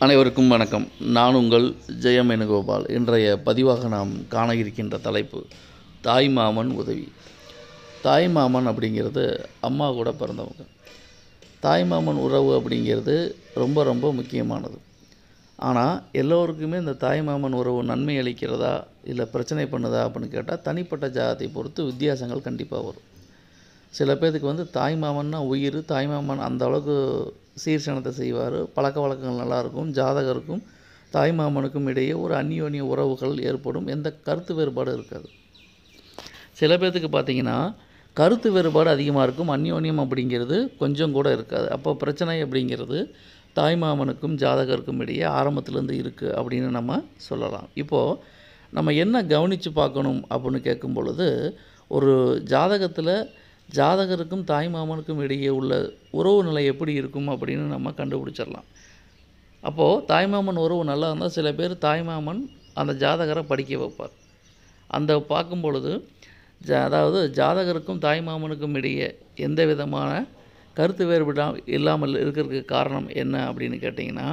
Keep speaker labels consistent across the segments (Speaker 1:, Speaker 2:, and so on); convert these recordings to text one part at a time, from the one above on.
Speaker 1: அனைவருக்கும் வணக்கம் நான் உங்கள் ஜெயம் வேணுகோபால் இன்றைய பதிவாக நாம் காண இருக்கின்ற தலைப்பு தாய் மாமன் உதவி தாய் மாமன் அப்படிங்கிறது அம்மா கூட பிறந்தவங்க தாய் மாமன் உறவு அப்படிங்கிறது ரொம்ப ரொம்ப முக்கியமானது ஆனால் எல்லோருக்குமே இந்த தாய் மாமன் உறவு நன்மை அளிக்கிறதா இல்லை பிரச்சனை பண்ணுதா அப்படின்னு கேட்டால் தனிப்பட்ட ஜாதத்தை பொறுத்து வித்தியாசங்கள் கண்டிப்பாக வரும் சில பேர்த்துக்கு வந்து தாய் மாமன்னா உயிர் தாய் மாமன் அந்த அளவுக்கு சீர்சனத்தை செய்வார் பழக்க வழக்கங்கள் நல்லாயிருக்கும் ஜாதகருக்கும் தாய் மாமனுக்கும் இடையே ஒரு அந்யோன்ய உறவுகள் ஏற்படும் எந்த கருத்து வேறுபாடும் இருக்காது சில பேர்த்துக்கு பார்த்தீங்கன்னா கருத்து வேறுபாடு அதிகமாக இருக்கும் அந்யோன்யம் அப்படிங்கிறது கொஞ்சம் கூட இருக்காது அப்போ பிரச்சனை அப்படிங்கிறது தாய் மாமனுக்கும் ஜாதகருக்கும் இடையே ஆரம்பத்துலேருந்து இருக்குது அப்படின்னு நம்ம சொல்லலாம் இப்போது நம்ம என்ன கவனித்து பார்க்கணும் அப்படின்னு கேட்கும் பொழுது ஒரு ஜாதகத்தில் ஜாதகருக்கும் தாய் மாமனுக்கும் இடையே உள்ள உறவு நிலை எப்படி இருக்கும் அப்படின்னு நம்ம கண்டுபிடிச்சிடலாம் அப்போது தாய்மாமன் உறவு நல்லா இருந்தால் சில பேர் தாய்மாமன் அந்த ஜாதகரை படிக்க வைப்பார் அந்த பார்க்கும் பொழுது ஜ அதாவது ஜாதகருக்கும் தாய்மாமனுக்கும் இடையே எந்த விதமான கருத்து வேறுபாடா இல்லாமல் இருக்கிறதுக்கு காரணம் என்ன அப்படின்னு கேட்டிங்கன்னா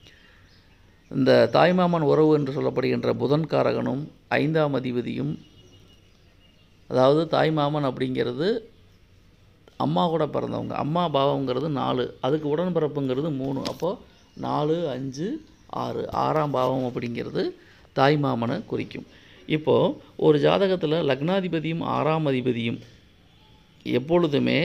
Speaker 1: இந்த தாய்மாமன் உறவு என்று சொல்லப்படுகின்ற புதன் காரகனும் ஐந்தாம் அதிபதியும் அதாவது தாய்மாமன் அப்படிங்கிறது அம்மா கூட பிறந்தவங்க அம்மா பாவங்கிறது நாலு அதுக்கு உடன்பிறப்புங்கிறது மூணு அப்போது நாலு அஞ்சு ஆறு ஆறாம் பாவம் அப்படிங்கிறது தாய் மாமனை குறிக்கும் இப்போது ஒரு ஜாதகத்தில் லக்னாதிபதியும் ஆறாம் அதிபதியும் எப்பொழுதுமே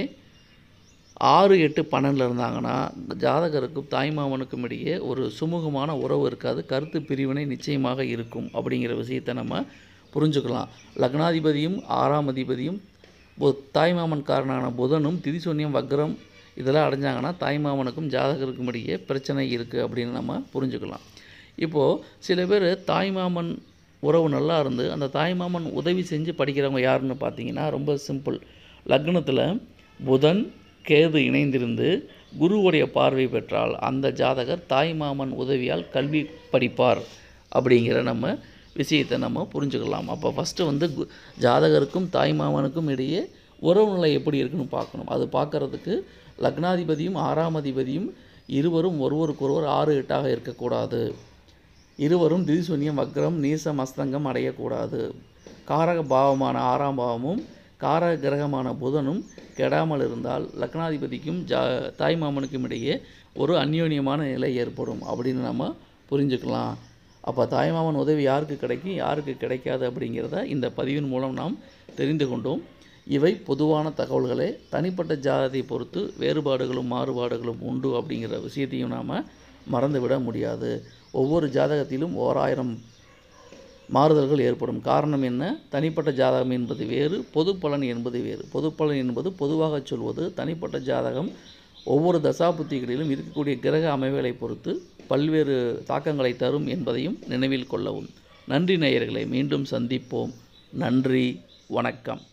Speaker 1: ஆறு எட்டு பன்னெண்டில் இருந்தாங்கன்னா ஜாதகருக்கும் தாய் மாமனுக்கும் இடையே ஒரு சுமூகமான உறவு இருக்காது கருத்து பிரிவினை நிச்சயமாக இருக்கும் அப்படிங்கிற விஷயத்தை நம்ம புரிஞ்சுக்கலாம் லக்னாதிபதியும் ஆறாம் அதிபதியும் பு தாய்மாமன் காரனான புதனும் திதிசூன்யம் வக்ரம் இதெல்லாம் அடைஞ்சாங்கன்னா தாய்மாமனுக்கும் ஜாதகருக்கும் இடையே பிரச்சனை இருக்குது அப்படின்னு நம்ம புரிஞ்சுக்கலாம் இப்போது சில பேர் தாய்மாமன் உறவு நல்லா இருந்து அந்த தாய்மாமன் உதவி செஞ்சு படிக்கிறவங்க யாருன்னு பார்த்தீங்கன்னா ரொம்ப சிம்பிள் லக்னத்தில் புதன் கேது இணைந்திருந்து குருவுடைய பார்வை பெற்றால் அந்த ஜாதகர் தாய்மாமன் உதவியால் கல்வி படிப்பார் அப்படிங்கிற நம்ம விஷயத்தை நம்ம புரிஞ்சுக்கலாம் அப்போ ஃபஸ்ட்டு வந்து கு- ஜாதகருக்கும் தாய்மாமனுக்கும் இடையே உறவு நிலை எப்படி இருக்குன்னு பார்க்கணும் அது பார்க்கறதுக்கு லக்னாதிபதியும் ஆறாம் அதிபதியும் இருவரும் ஒருவருக்கொருவர் ஆறு எட்டாக இருக்கக்கூடாது இருவரும் திரிசூன்யம் வக்ரம் நீசம் அஸ்தங்கம் அடையக்கூடாது காரக பாவமான ஆறாம் பாவமும் காரக கிரகமான புதனும் கெடாமல் இருந்தால் லக்னாதிபதிக்கும் ஜா தாய்மாமனுக்கும் இடையே ஒரு அந்யோன்யமான நிலை ஏற்படும் அப்படின்னு நம்ம புரிஞ்சுக்கலாம் அப்போ தாய்மாமன் உதவி யாருக்கு கிடைக்கும் யாருக்கு கிடைக்காது அப்படிங்கிறத இந்த பதிவின் மூலம் நாம் தெரிந்து கொண்டோம் இவை பொதுவான தகவல்களே தனிப்பட்ட ஜாதத்தை பொறுத்து வேறுபாடுகளும் மாறுபாடுகளும் உண்டு அப்படிங்கிற விஷயத்தையும் நாம் மறந்துவிட முடியாது ஒவ்வொரு ஜாதகத்திலும் ஓராயிரம் மாறுதல்கள் ஏற்படும் காரணம் என்ன தனிப்பட்ட ஜாதகம் என்பது வேறு பொது பலன் என்பது வேறு பொது பலன் என்பது பொதுவாக சொல்வது தனிப்பட்ட ஜாதகம் ஒவ்வொரு தசாபுத்திகளிலும் இருக்கக்கூடிய கிரக அமைவுகளை பொறுத்து பல்வேறு தாக்கங்களை தரும் என்பதையும் நினைவில் கொள்ளவும் நன்றி நேயர்களை மீண்டும் சந்திப்போம் நன்றி வணக்கம்